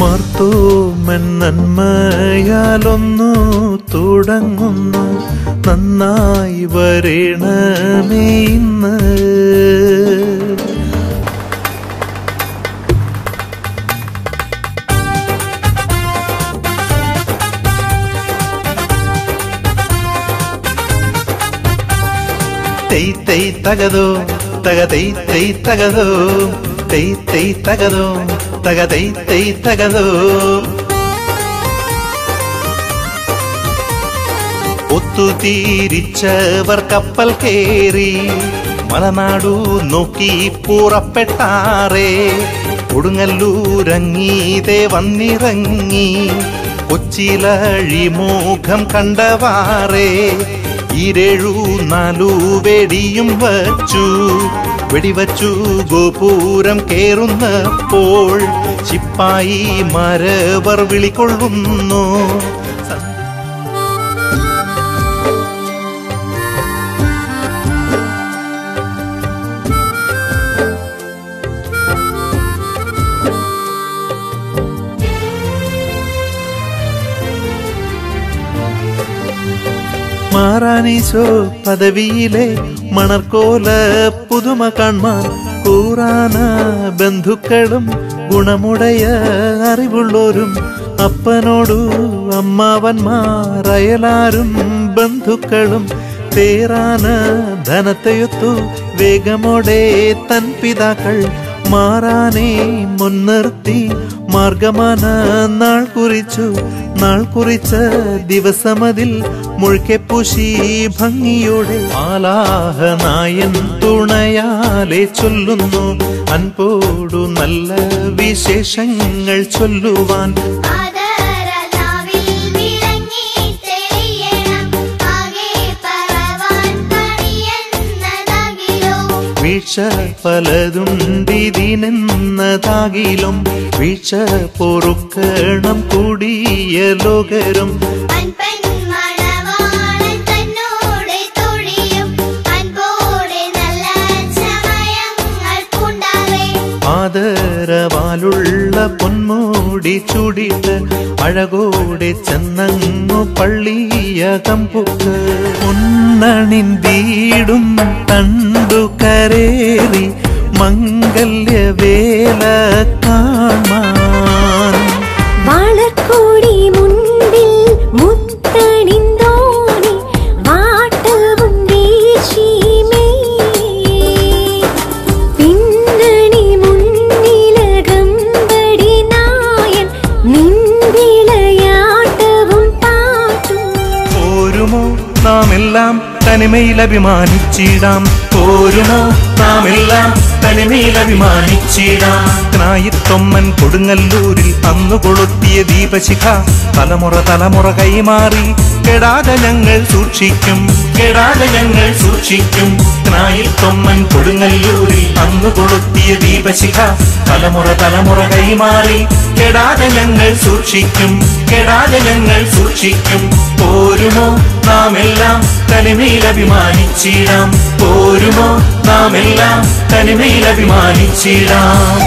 മാർത്തോമൻ നന്മയാലൊന്നു തുടങ്ങുന്നു നന്നായി വരണമേ ഇന്ന് തൈ തൈ തകതോ തക തൈ തൈ തകതോ തൈ തൈ തകതോ തക തൈ തൈ തകതോ ഒത്തുതീരിച്ചവർ കപ്പൽ കേറി മലനാടു നോക്കി പുറപ്പെട്ടാറേ കൊടുങ്ങല്ലൂരങ്ങീതേ വന്നിറങ്ങി കൊച്ചിലഴിമോഖം കണ്ടവാറേ ഈരേഴു നാലു വെടിയും വച്ചു വെടിവച്ചു ഗോപുരം കേറുന്നപ്പോൾ ചിപ്പായി മരവർ വിളികൊള്ളുന്നു മാറാനീശോ പദവിയിലെ മണർക്കോല പുതുമ കാൺമാൻ കൂറാന ബന്ധുക്കളും ഗുണമുടയ അറിവുള്ളോരും അപ്പനോടു അമ്മാവന്മാർ അയലാരും ബന്ധുക്കളും തേറാന ധനത്തെയൊത്തു വേഗമോടെ തൻ പിതാക്കൾ മാറാനെ മുൻനിർത്തി മാർഗമാന നാൾ കുറിച്ചു നാൾ കുറിച്ച ദിവസമതിൽ മുഴുക്കെ പൂശി ഭംഗിയോടെ ആലാഹനായൻ തുണയാലെ ചൊല്ലുന്നു അൻപോടു നല്ല വിശേഷങ്ങൾ ചൊല്ലുവാൻ ആദരനാവിൽ വിളങ്ങി തെളിയണം ആകെ പറവാൻ പണിയെന്നതാകിലോ വീഴ്ച പലതുണ്ടിതിനെന്നതാകിലും വീഴ്ച പൊറുക്കണം കൂടിയ ലോകരും അൻപൻ മണവാളൻ തന്നോടെ തൊഴിയും അൻപോടെ നല്ല സമയങ്ങൾ പൂണ്ടാവേ ആദരവാലുള്ള പൊന്മൂടി ചൂടിട്ട് അഴകോടെ ചെന്നങ്ങു പള്ളിയ കമ്പുക്ക് പൊന്നണിന്തീടും തണ്ടു കരേറി മംഗല്യവേല കാണാൻ വാളക്കോടി മുൻപിൽ മുത്തണിന്തോണി വാട്ടവും വീശിമേ പിന്നണി മുന്നിലകമ്പടി നായൻ നിൻവിളയാട്ടവും പാട്ടും പോരുമോ നാം എല്ലാം തനിമയിൽ അഭിമാനിച്ചിടാം പോരുമോ നാം എല്ലാം തനിമയിൽ അഭിമാനിച്ചിടാം നായിത്തൊമ്മൻ കൊടുങ്ങല്ലൂരിൽ അന്നു കൊളുത്തിയ ദീപശിഖ തലമുറ തലമുറ കൈമാറി കെടാതെ ഞങ്ങൾ സൂക്ഷിക്കും കെടാതെ ഞങ്ങൾ സൂക്ഷിക്കും നായിത്തൊമ്മൻ കൊടുങ്ങല്ലൂരിൽ അന്നു കൊളുത്തിയ ദീപശിഖ തലമുറ തലമുറ കൈമാറി കെടാതെ ഞങ്ങൾ സൂക്ഷിക്കും കെടാതെ ഞങ്ങൾ സൂക്ഷിക്കും പോരുമോ നാം എല്ലാം തനിമയിൽ അഭിമാനിച്ചിടാം പോരുമോ നാം എല്ലാം തനിമയിൽ അഭിമാനിച്ചിടാം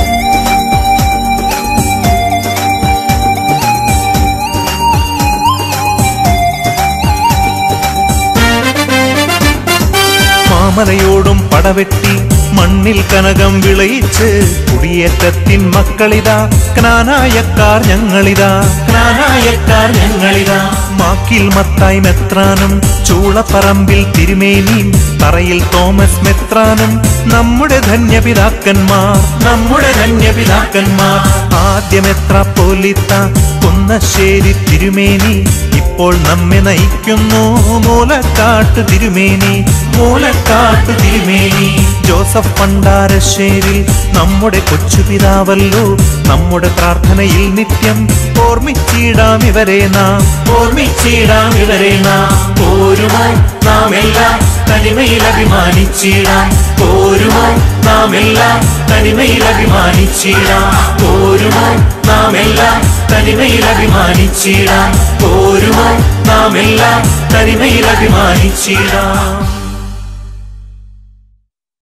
മാമലയോടും പടവെട്ടി മണ്ണിൽ കനകം വിളയിച്ച് കുടിയേറ്റത്തിൻ മക്കളിതാ ക്നാനായക്കാർ ഞങ്ങളിതാ ക്നാനായക്കാർ ഞങ്ങളിതാ മാക്കിൽ മത്തായി മെത്രാനും ചൂളപ്പറമ്പിൽ തിരുമേനിയും തറയിൽ തോമസ് മെത്രാനും നമ്മുടെ ധന്യപിതാക്കന്മാർ നമ്മുടെ ധന്യപിതാക്കന്മാർ ആദ്യമെത്ര പോലിത്ത കുന്നശ്ശേരി തിരുമേനി ഇപ്പോൾ നമ്മെ നയിക്കുന്നു മൂലക്കാട്ട് തിരുമേനി മൂലക്കാട്ട് തിരുമേനി ജോസഫ് പണ്ടാരശ്ശേരി നമ്മുടെ കൊച്ചു പിതാവല്ലോ നമ്മുടെ പ്രാർത്ഥനയിൽ നിത്യം ഓർമ്മിച്ചിടാം ഇവരെ നാം ഓർമ്മിച്ചിടാം ഇവരെ നാം പോരുമോ നാം എല്ലാം തനിമയിൽ അഭിമാനിച്ചിടാം പോരുമോ നാം എല്ലാം തനിമയിൽ അഭിമാനിച്ചിടാം പോരുമോ നാം എല്ലാം തനിമയിൽ അഭിമാനിച്ചിടാം പോരുമോ നാം എല്ലാം തനിമയിൽ അഭിമാനിച്ചിടാം